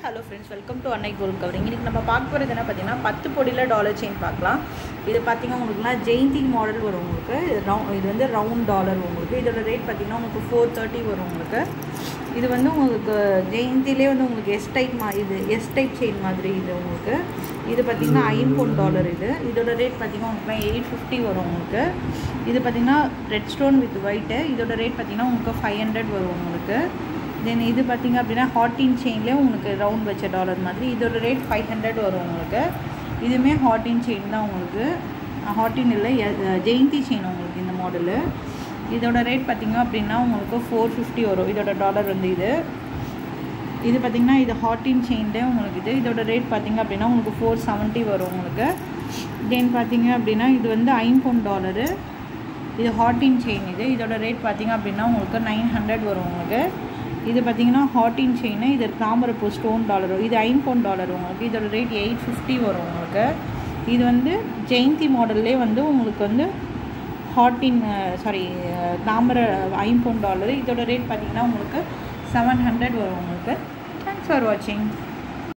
hello friends welcome to Annai gold covering இன்னைக்கு நம்ம பார்க்க போகிறது என்ன பார்த்தீங்கன்னா பத்து பொடியில் டாலர் செயின் பார்க்கலாம் இது பார்த்தீங்கன்னா உங்களுக்குலாம் ஜெயந்தி மாடல் வரும் உங்களுக்கு இது ரவு இது வந்து ரவுண்ட் டாலர் உங்களுக்கு இதோட ரேட் பார்த்தீங்கன்னா உங்களுக்கு ஃபோர் தேர்ட்டி வரும் உங்களுக்கு இது வந்து உங்களுக்கு ஜெயந்திலே வந்து உங்களுக்கு எஸ் டைப் மா இது எஸ் டைப் செயின் மாதிரி இது உங்களுக்கு இது பார்த்தீங்கன்னா ஐம்பொன் டாலர் இது இதோட ரேட் பார்த்தீங்கன்னா உங்களுக்கு எயிட் ஃபிஃப்டி வரும் உங்களுக்கு இது பார்த்தீங்கன்னா ரெட் ஸ்டோன் வித் ஒயிட்டு இதோட ரேட் பார்த்தீங்கன்னா உங்களுக்கு ஃபைவ் ஹண்ட்ரட் வரும் உங்களுக்கு தென் இது பார்த்தீங்க அப்படின்னா ஹார்டின் செயின்லேயே உங்களுக்கு ரவுண்ட் வச்ச டாலர் மாதிரி இதோட ரேட் ஃபைவ் ஹண்ட்ரட் வரும் உங்களுக்கு இதுவுமே ஹார்டின் செயின் தான் உங்களுக்கு ஹார்டின் இல்லை எ- ஜெயந்தி செயின் உங்களுக்கு இந்த மாடலு இதோட ரேட் பார்த்தீங்க அப்படின்னா உங்களுக்கு ஃபோர் ஃபிஃப்டி வரும் இதோட டாலர் வந்து இது இது பார்த்தீங்கன்னா இது ஹார்டின் செயின்லேயே உங்களுக்கு இது இதோட ரேட் பார்த்தீங்க அப்படின்னா உங்களுக்கு ஃபோர் செவன்ட்டி வரும் உங்களுக்கு தென் பார்த்தீங்க அப்படின்னா இது வந்து ஐம்பொன் டாலரு இது ஹார்டின் செயின் இது இதோட ரேட் பார்த்தீங்க அப்படின்னா உங்களுக்கு நைன் ஹண்ட்ரட் வரும் உங்களுக்கு இது பார்த்தீங்கன்னா ஹார்டின் செயின் இது தாமரப்பூ ஸ்டோன் டாலர் இது ஐம்பொன் டாலர் உங்களுக்கு இதோட ரேட் எயிட் ஃபிஃப்டி வரும் உங்களுக்கு இது வந்து ஜெயந்தி மாடல்லே வந்து உங்களுக்கு வந்து ஹார்டின் சாரி தாமரை ஐம்பொன் டாலர் இதோட ரேட் பார்த்தீங்கன்னா உங்களுக்கு செவன் ஹண்ட்ரட் வரும் உங்களுக்கு தேங்க்ஸ் ஃபார் வாட்சிங்